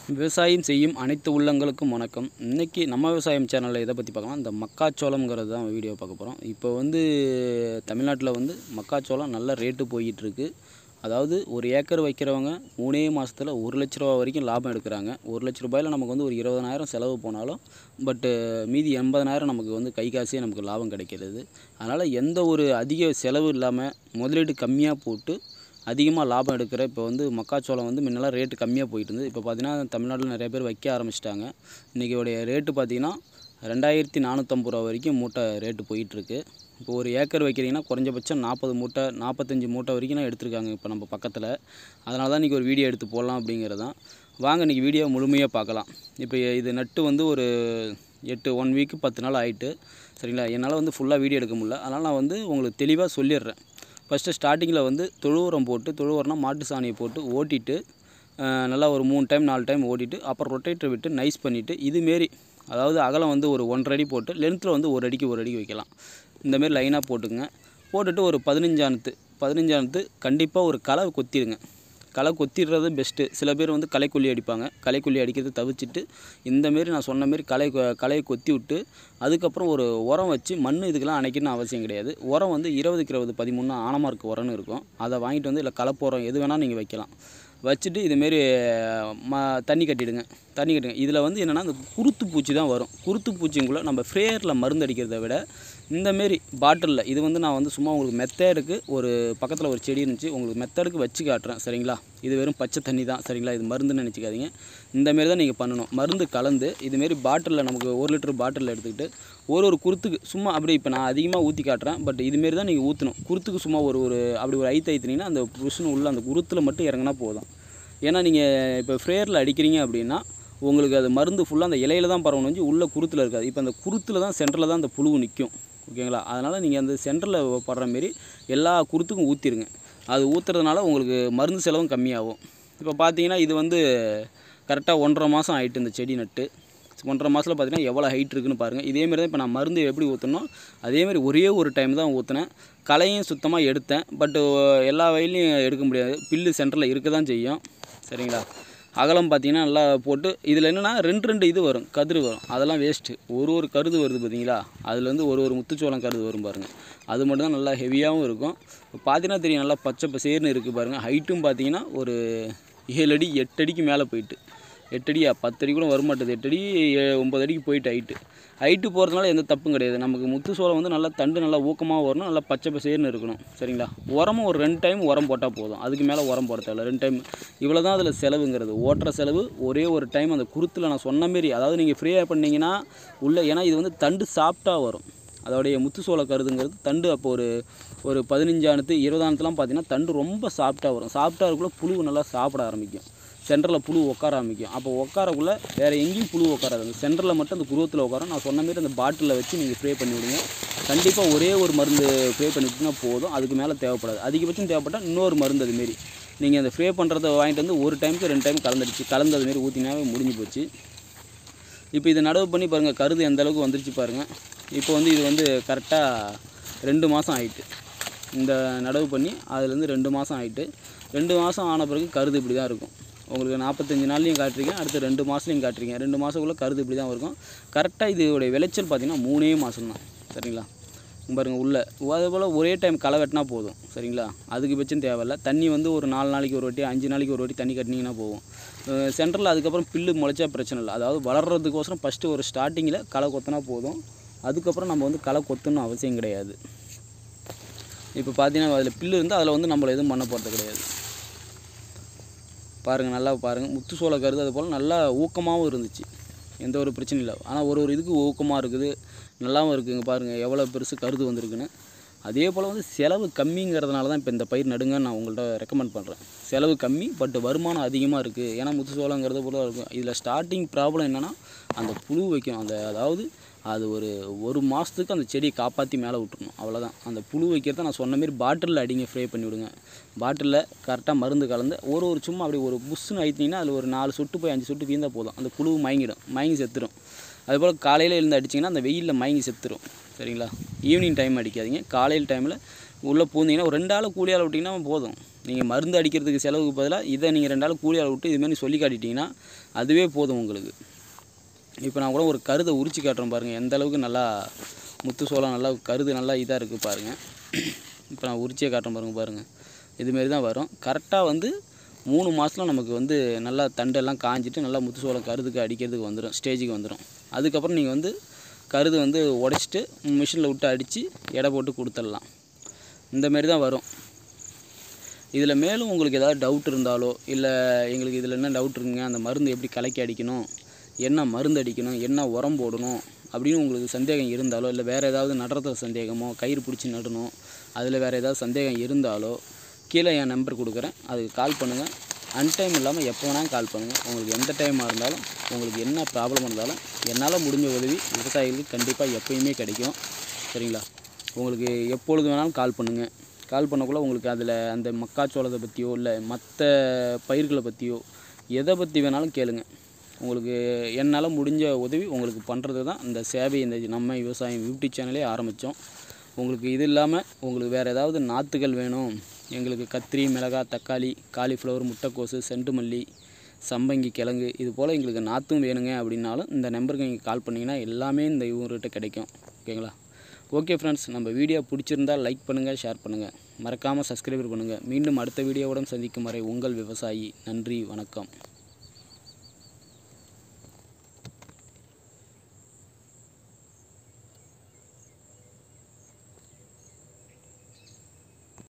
விவசாயம் செய்யும் அனைத்து உள்ளங்களுக்கும் வணக்கம் இன்றைக்கி நம்ம விவசாயம் சேனலில் எதை பற்றி பார்க்கலாம் இந்த மக்காச்சோளம்ங்கிறது தான் வீடியோ பார்க்க போகிறோம் இப்போ வந்து தமிழ்நாட்டில் வந்து மக்காச்சோளம் நல்ல ரேட்டு போயிட்டுருக்கு அதாவது ஒரு ஏக்கர் வைக்கிறவங்க மூணே மாதத்தில் ஒரு லட்ச ரூபா வரைக்கும் லாபம் எடுக்கிறாங்க ஒரு லட்ச ரூபாயில் நமக்கு வந்து ஒரு இருபதனாயிரம் செலவு போனாலும் பட்டு மீதி எண்பதனாயிரம் நமக்கு வந்து கை காசே நமக்கு லாபம் கிடைக்கிறது அதனால் எந்த ஒரு அதிக செலவு இல்லாமல் முதலீடு கம்மியாக போட்டு அதிகமாக லாபம் எடுக்கிற இப்போ வந்து மக்காச்சோளம் வந்து முன்னெல்லாம் ரேட்டு கம்மியாக போயிட்டு இருந்தது இப்போ பார்த்தீங்கன்னா தமிழ்நாட்டில் நிறைய பேர் வைக்க ஆரம்பிச்சிட்டாங்க இன்றைக்கி உடைய ரேட்டு பார்த்தீங்கன்னா ரெண்டாயிரத்தி நானூற்றம்பது ரூபா வரைக்கும் மூட்டை ரேட்டு போயிட்டுருக்கு இப்போ ஒரு ஏக்கர் வைக்கிறீங்கன்னா குறைஞ்சபட்சம் நாற்பது மூட்டை நாற்பத்தஞ்சு மூட்டை வரைக்கும் தான் எடுத்திருக்காங்க இப்போ நம்ம பக்கத்தில் அதனால தான் இன்றைக்கி ஒரு வீடியோ எடுத்து போடலாம் அப்படிங்கிறது தான் வாங்க இன்றைக்கி வீடியோ முழுமையாக பார்க்கலாம் இப்போ இது நட்டு வந்து ஒரு எட்டு ஒன் வீக்கு பத்து நாள் ஆயிட்டு சரிங்களா என்னால் வந்து ஃபுல்லாக வீடியோ எடுக்க முடியல அதனால் நான் வந்து உங்களுக்கு தெளிவாக சொல்லிடுறேன் ஃபஸ்ட்டு ஸ்டார்டிங்கில் வந்து தொழு உரம் போட்டு தொழு உரம்னா மாட்டு சாணியை போட்டு ஓட்டிட்டு அஹ், நல்லா ஒரு மூணு டைம் நாலு டைம் ஓட்டிட்டு அப்புறம் ரொட்டேட்டர் விட்டு நைஸ் பண்ணிவிட்டு இதுமாரி அதாவது அகலம் வந்து ஒரு ஒன்றரை அடி போட்டு லென்த்தில் வந்து ஒரு அடிக்கு ஒரு அடிக்கு வைக்கலாம் இந்தமாரி லைனாக போட்டுங்க போட்டுட்டு ஒரு பதினஞ்சானத்து பதினஞ்சானத்து கண்டிப்பாக ஒரு களை கொத்திடுங்க களை கொத்திடுறது பெஸ்ட்டு சில பேர் வந்து களைக்கொல்லி அடிப்பாங்க களைக்கொல்லி அடிக்கிறத தவிர்த்துட்டு இந்தமாரி நான் சொன்ன மாரி களை கொ- களையை கொத்தி விட்டு அதுக்கப்புறம் ஒரு உரம் வச்சு மண் இதுக்கெல்லாம் அணைக்கணும்னு அவசியம் கிடையாது உரம் வந்து இருபதுக்கு இருபது பதிமூணு ஆனமார்க்கு உரம்னு இருக்கும் அதை வாங்கிட்டு வந்து இல்லை கலப்பு உரம் எது வேணால் நீங்கள் வைக்கலாம் வச்சுட்டு இதுமாரி ம தண்ணி கட்டிடுங்க தண்ணி கட்டுங்க இதில் வந்து என்னென்னா அந்த குருத்து பூச்சி தான் வரும் குருத்து பூச்சிங்குள்ளே நம்ம ஃப்ரேயரில் மருந்து அடிக்கிறத விட இந்தமாரி பாட்டிலில் இது வந்து நான் வந்து சும்மா உங்களுக்கு மெத்தேடுக்கு ஒரு பக்கத்தில் ஒரு செடி இருந்துச்சு உங்களுக்கு மெத்தடுக்கு வச்சு காட்டுறேன் சரிங்களா இது வெறும் பச்சை தண்ணி தான் சரிங்களா இது மருந்துன்னு நினச்சிக்காதீங்க இந்தமாரி தான் நீங்கள் பண்ணணும் மருந்து கலந்து இதுமாரி பாட்டிலில் நமக்கு ஒரு லிட்டர் பாட்டிலில் எடுத்துக்கிட்டு ஒரு ஒரு குருத்துக்கு சும்மா அப்படி இப்போ நான் அதிகமாக ஊற்றி காட்டுறேன் பட் இதுமாரி தான் நீங்கள் ஊற்றணும் குருத்துக்கு சும்மா ஒரு ஒரு அப்படி ஒரு ஐத்து ஐத்துனீங்கன்னா அந்த புருஷன் உள்ள அந்த குருத்தில் மட்டும் இறங்கினா போதும் ஏன்னா நீங்கள் இப்போ ஃப்ரேயரில் அடிக்கிறீங்க அப்படின்னா உங்களுக்கு அது மருந்து ஃபுல்லாக அந்த இலையில தான் பரவணும் வந்து உள்ள குருத்தில் இருக்காது இப்போ அந்த குருத்தில் தான் சென்டரில் தான் அந்த புழு நிற்கும் ஓகேங்களா அதனால் நீங்கள் அந்த சென்டரில் படுற மாரி எல்லா குருத்துக்கும் ஊற்றிடுங்க அது ஊற்றுறதுனால உங்களுக்கு மருந்து செலவும் கம்மியாகும் இப்போ பார்த்தீங்கன்னா இது வந்து கரெக்டாக ஒன்றரை மாதம் ஆயிட்டு இந்த செடி நட்டு ஒன்றரை மாதத்தில் பார்த்தீங்கன்னா எவ்வளோ ஹைட் இருக்குன்னு பாருங்கள் இதேமாரி தான் இப்போ நான் மருந்து எப்படி ஊற்றணும் அதேமாரி ஒரே ஒரு டைம் தான் ஊற்றினேன் களையும் சுத்தமாக எடுத்தேன் பட்டு எல்லா வயல்லையும் எடுக்க முடியாது பில்லு சென்டரில் இருக்க தான் செய்யும் சரிங்களா அகலம் பார்த்தீங்கன்னா நல்லா போட்டு இதில் என்னென்னா ரெண்டு ரெண்டு இது வரும் கதிர் வரும் அதெல்லாம் வேஸ்ட்டு ஒரு ஒரு கருது வருது பார்த்தீங்களா அதுலேருந்து ஒரு ஒரு முத்துச்சோளம் கருது வரும் பாருங்கள் அது மட்டும் தான் நல்லா ஹெவியாகவும் இருக்கும் இப்போ பார்த்தீங்கன்னா தெரியும் நல்லா பச்சை பசேர்னு இருக்குது பாருங்கள் ஹைட்டும் பார்த்தீங்கன்னா ஒரு ஏழு அடி எட்டு அடிக்கு மேலே போயிட்டு எட்டு அடியா பத்து அடி கூட வரமாட்டேது எட்டு அடி ஏ- ஒன்பது அடிக்கு போயிட்டு ஹைட்டு ஹைட்டு போகிறதுனால எந்த தப்பும் கிடையாது நமக்கு முத்து சோளம் வந்து நல்லா தண்டு நல்லா ஊக்கமாக வரணும் நல்லா பச்சை பசேர்னு இருக்கணும் சரிங்களா உரமும் ஒரு ரெண்டு டைம் உரம் போட்டால் போதும் அதுக்கு மேலே உரம் போட தேவையில்ல ரெண்டு டைம் இவ்வளோ தான் அதில் செலவுங்கிறது ஓட்டுற செலவு ஒரே ஒரு டைம் அந்த குருத்தில் நான் சொன்ன மாரி அதாவது நீங்கள் ஃப்ரீயாக பண்ணீங்கன்னா உள்ள ஏன்னா இது வந்து தண்டு சாப்பிட்டா வரும் அதோடைய முத்து சோள கருதுங்கிறது தண்டு அப்போ ஒரு ஒரு பதினஞ்சானத்து இருபதானத்துலாம் பார்த்தீங்கன்னா தண்டு ரொம்ப சாப்பிட்டா வரும் சாப்பிட்டா இருக்குள்ள புழு நல்லா சாப்பிட ஆரம்பிக்கும் சென்டரில் புழு உட்கார ஆரம்பிக்கும் அப்போ உட்காரக்குள்ளே வேறு எங்கேயும் புழு உட்காராது அந்த சென்டரில் மட்டும் அந்த குருவத்தில் உட்காரும் நான் சொன்ன மாதிரி அந்த பாட்டிலில் வச்சு நீங்கள் ஸ்ப்ரே பண்ணி விடுங்க கண்டிப்பாக ஒரே ஒரு மருந்து ஸ்ப்ரே பண்ணி விட்டிங்கன்னா போதும் அதுக்கு மேலே தேவைப்படாது அதிகபட்சம் தேவைப்பட்டால் இன்னொரு மருந்து அதுமாரி நீங்கள் அந்த ஸ்ப்ரே பண்ணுறத வாங்கிட்டு வந்து ஒரு டைமுக்கு ரெண்டு டைம் கலந்துடுச்சு கலந்து அதுமாரி ஊற்றினாவே முடிஞ்சு போச்சு இப்போ இதை நடவு பண்ணி பாருங்கள் கருது எந்த அளவுக்கு வந்துருச்சு பாருங்கள் இப்போ வந்து இது வந்து கரெக்டாக ரெண்டு மாதம் ஆயிட்டு இந்த நடவு பண்ணி அதுலேருந்து ரெண்டு மாதம் ஆயிட்டு ரெண்டு மாதம் ஆன பிறகு கருது இப்படி தான் இருக்கும் உங்களுக்கு நாற்பத்தஞ்சு நாள்லையும் காட்டுறீங்க அடுத்து ரெண்டு மாதத்துலையும் காட்டுறீங்க ரெண்டு மாதக்குள்ளே கருது இப்படி தான் இருக்கும் கரெக்டாக இதோடைய விளைச்சல் பார்த்தீங்கன்னா மூணே மாதம் தான் சரிங்களா இங்க பாருங்க உள்ள அதே போல் ஒரே டைம் களை வெட்டினா போதும் சரிங்களா அதுக்கு பட்சம் தேவையில்ல தண்ணி வந்து ஒரு நாலு நாளைக்கு ஒரு வாட்டி அஞ்சு நாளைக்கு ஒரு வாட்டி தண்ணி கட்டினீங்கன்னா போதும் சென்டரில் அதுக்கப்புறம் பில்லு முளைச்சா பிரச்சனை இல்லை அதாவது வளர்கிறதுக்கோசரம் ஃபஸ்ட்டு ஒரு ஸ்டார்டிங்கில் களை கொத்தினா போதும் அதுக்கப்புறம் நம்ம வந்து களை கொத்தணும் அவசியம் கிடையாது இப்போ பார்த்தீங்கன்னா அதில் பில்லு இருந்தால் அதில் வந்து நம்மளை எதுவும் பண்ண போகிறது கிடையாது பாருங்கள் நல்லா பாருங்கள் முத்து சோள கருது அது போல் நல்லா ஊக்கமாகவும் இருந்துச்சு எந்த ஒரு பிரச்சனையும் இல்லை ஆனால் ஒரு ஒரு இதுக்கு ஊக்கமாக இருக்குது நல்லாவும் இருக்குங்க பாருங்கள் எவ்வளோ பெருசு கருது வந்திருக்குன்னு அதே போல் வந்து செலவு கம்மிங்கிறதுனால தான் இப்போ இந்த பயிர் நடுங்க நான் உங்கள்கிட்ட ரெக்கமெண்ட் பண்ணுறேன் செலவு கம்மி பட் வருமானம் அதிகமாக இருக்குது ஏன்னா முத்து சோளங்கிறது போல இருக்கும் இதில் ஸ்டார்டிங் ப்ராப்ளம் என்னென்னா அந்த புழு வைக்கணும் அந்த அதாவது அது ஒரு ஒரு மாதத்துக்கு அந்த செடியை காப்பாற்றி மேலே விட்டுறணும் அவ்வளோதான் அந்த புழு வைக்கிறத நான் சொன்ன மாதிரி பாட்டிலில் அடிங்க ஃப்ரை பண்ணி விடுங்க பாட்டிலில் கரெக்டாக மருந்து கலந்து ஒரு ஒரு சும்மா அப்படி ஒரு புஷ்ஷுன்னு ஆயிட்டீங்கன்னா அதில் ஒரு நாலு சொட்டு போய் அஞ்சு சொட்டு வீழ்ந்தால் போதும் அந்த புழு மயங்கிடும் மயங்கி செத்துரும் அதுபோல் காலையில் எழுந்து அடிச்சிங்கன்னா அந்த வெயிலில் மயங்கி செத்துரும் சரிங்களா ஈவினிங் டைம் அடிக்காதீங்க காலையில் டைமில் உள்ளே பூந்தீங்கன்னா ஒரு ரெண்டு ஆள் கூலி ஆள் விட்டிங்கன்னா போதும் நீங்கள் மருந்து அடிக்கிறதுக்கு செலவுக்கு பதிலாக இதை நீங்கள் ரெண்டு நாள் கூலி ஆள் விட்டு இதுமாரி சொல்லி காட்டிட்டீங்கன்னா அதுவே போதும் உங்களுக்கு இப்போ நான் கூட ஒரு கருதை உரிச்சு காட்டுறேன் பாருங்கள் எந்த அளவுக்கு நல்லா முத்து சோளம் நல்லா கருது நல்லா இதாக இருக்குது பாருங்கள் இப்போ நான் உரிச்சியே காட்டுறேன் பாருங்கள் பாருங்கள் இதுமாரி தான் வரும் கரெக்டாக வந்து மூணு மாதத்தில் நமக்கு வந்து நல்லா தண்டெல்லாம் காஞ்சிட்டு நல்லா முத்து சோளம் கருதுக்கு அடிக்கிறதுக்கு வந்துடும் ஸ்டேஜுக்கு வந்துடும் அதுக்கப்புறம் நீங்கள் வந்து கருது வந்து உடச்சிட்டு மிஷினில் விட்டு அடித்து எடை போட்டு கொடுத்துடலாம் இந்தமாரி தான் வரும் இதில் மேலும் உங்களுக்கு ஏதாவது டவுட் இருந்தாலோ இல்லை எங்களுக்கு இதில் என்ன டவுட் இருக்குங்க அந்த மருந்து எப்படி கலக்கி அடிக்கணும் என்ன மருந்து அடிக்கணும் என்ன உரம் போடணும் அப்படின்னு உங்களுக்கு சந்தேகம் இருந்தாலோ இல்லை வேறு ஏதாவது நடுறதுல சந்தேகமோ கயிறு பிடிச்சி நடணும் அதில் வேறு ஏதாவது சந்தேகம் இருந்தாலோ கீழே என் நம்பர் கொடுக்குறேன் அதுக்கு கால் பண்ணுங்கள் அன்டைம் இல்லாமல் எப்போ வேணாலும் கால் பண்ணுங்கள் உங்களுக்கு எந்த டைமாக இருந்தாலும் உங்களுக்கு என்ன ப்ராப்ளம் இருந்தாலும் என்னால் முடிஞ்ச உதவி விவசாயிகளுக்கு கண்டிப்பாக எப்பயுமே கிடைக்கும் சரிங்களா உங்களுக்கு எப்பொழுது வேணாலும் கால் பண்ணுங்கள் கால் பண்ணக்குள்ள உங்களுக்கு அதில் அந்த மக்காச்சோளத்தை பற்றியோ இல்லை மற்ற பயிர்களை பற்றியோ எதை பற்றி வேணாலும் கேளுங்க உங்களுக்கு என்னால் முடிஞ்ச உதவி உங்களுக்கு பண்ணுறது தான் இந்த சேவை இந்த நம்ம விவசாயம் யூடியூப் சேனலே ஆரம்பித்தோம் உங்களுக்கு இது இல்லாமல் உங்களுக்கு வேறு ஏதாவது நாற்றுகள் வேணும் எங்களுக்கு கத்திரி மிளகாய் தக்காளி காலிஃப்ளவர் முட்டைக்கோசு செண்டு மல்லி சம்பங்கி கிழங்கு இது போல் எங்களுக்கு நாற்றும் வேணுங்க அப்படின்னாலும் இந்த நம்பருக்கு நீங்கள் கால் பண்ணிங்கன்னா எல்லாமே இந்த இவங்ககிட்ட கிடைக்கும் ஓகேங்களா ஓகே ஃப்ரெண்ட்ஸ் நம்ம வீடியோ பிடிச்சிருந்தா லைக் பண்ணுங்கள் ஷேர் பண்ணுங்கள் மறக்காமல் சப்ஸ்கிரைபர் பண்ணுங்கள் மீண்டும் அடுத்த வீடியோவுடன் சந்திக்கும் வரை உங்கள் விவசாயி நன்றி வணக்கம்